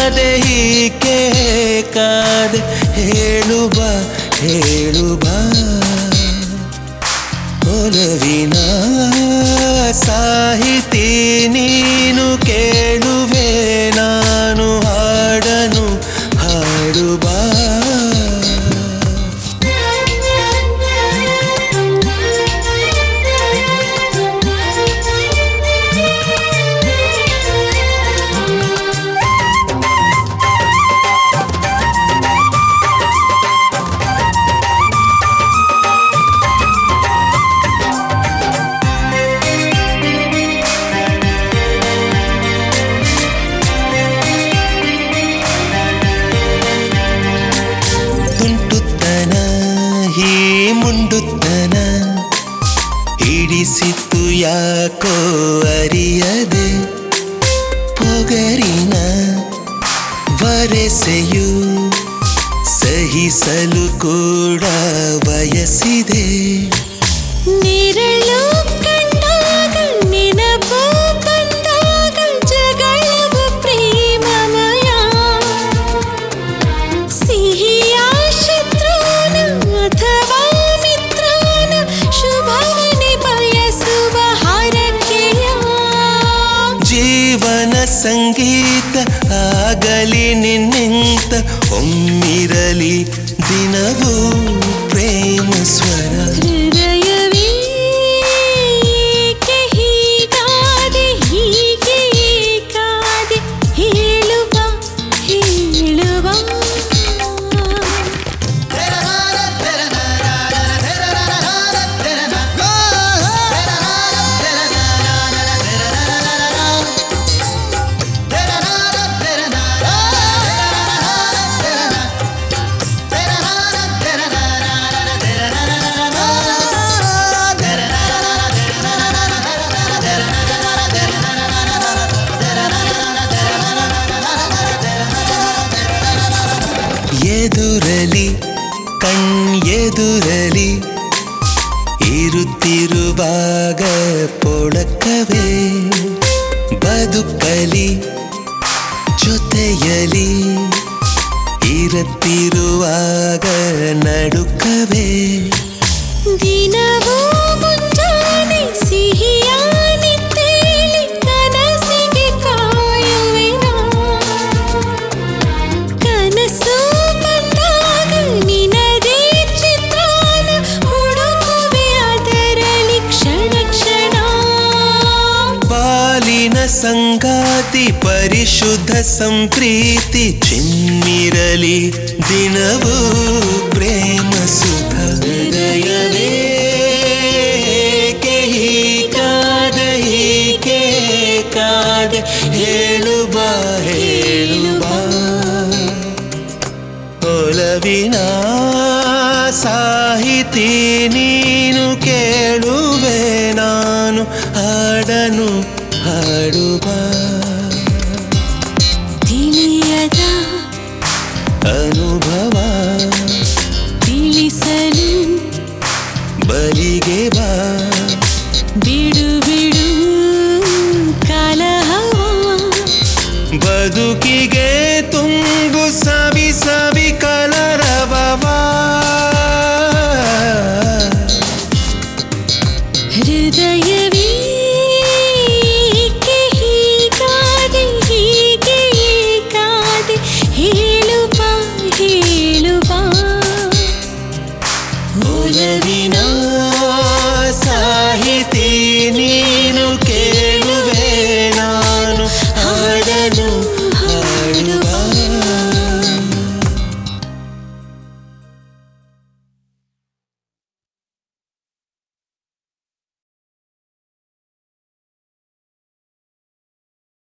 ಕಾದೆ ಹೀಗೆ ಕಾದೆ ಹೇಳುವ ಹೇಳುವ ಒಲವಿನ ಸಾಹಿತಿ ನೀನು ಕೇಳುವೆ ನಾನು ಹಾಡನು ಹಾಡುವ ತುಂಟುತ್ತನ ಹೀ ಮುಂಡುತ್ತನ ಹಿಡಿಸಿತ್ತು ಯಾಕೋ ಅರಿಯದೆ ಪೊಗರಿನ ವರೆಸೆಯು ಸಹಿಸಲು ಕೂಡ ಬಯಸಿದೆ ನಿರಳು ಕಂಡಾಗ ನೆನಪು ಬಂದಾಗ ಜಗಳವು ಪ್ರೇಮಮಯ ಸಿಹಿಯ ಶತ್ರುನ ಅಥವಾ ಮಿತ್ರನ ಶುಭವನೆ ಬಯಸುವ ಹರಕೆಯ ಜೀವನ ಸಂಗೀತ ಆಗಲಿ ನಿನ್ನಿಂತ ಒಮ್ಮಿರಲಿ ದಿನವೂ ಪ್ರೇಮ ಸ್ವರ ಹೃದಯವೇ ಏಕೆ ಹೀಗಾದೆ ಹೀಗೆ ಕಾದೆ ಹೇಳುವ ಹೇಳುವ ಎದುರಲಿ ಕಣ್ಣೆದುರಲಿ ಇರುತ್ತಿರುವಾಗ ಪೊಳಕವೇ ಬದುಕಲಿ ಜೊತೆಯಲಿ ಇರುತ್ತಿರುವಾಗ ನಡುಕವೇ ದಿನವೂ ಮುಂಜಾನೆ ಸಿಹಿಯ ನಿದ್ದೇಳಿ ಕನಸಿಗೆ ಕಾಯುವೆನ ಕನಸು ಬಂದಾಗ ನಿನದೇ ಚಿತ್ರಾನ ಹುಡುಕುವೆ ಅದರಲ್ಲಿ ಕ್ಷಣ ಕ್ಷಣ ಬಾಲಿನ ಸಂಗಾತಿ ಪರಿಶುದ್ಧ ಸಂಪ್ರೀತಿ ಚಿನ್ನಿರಲಿ ದಿನವೂ ಪ್ರೇಮ ಸುಖ ಹೃದಯವೇ ಏಕೆ ಹೀಗಾದ ಹೀಗೆ ಕಾದ ಹೇಳುವ ಹೇಳುವ ಒಲವಿನ ಸಾಹಿತಿ ನೀನು ಕೇಳುವೆ ನಾನು ಹಾಡನು ಹಾಡುವ ತಿಳಿಯದ ಅನುಭವ ತಿಳಿಸಲು ಬಲಿಗೆ ಬಾ ಬಿಡು ಬಿಡು ಕಲಹವ ಬದುಕಿಗೆ ತುಂಬು ಸವಿ ಸವಿ ಕಲರವವಾ ಹೃದಯವೇ ಏಕೆ ಹೀಗಾದೆ ಹೀಗೆ ಕಾದೆ ಹೇಳುವ ಹೇಳುವ ಒಲವಿನ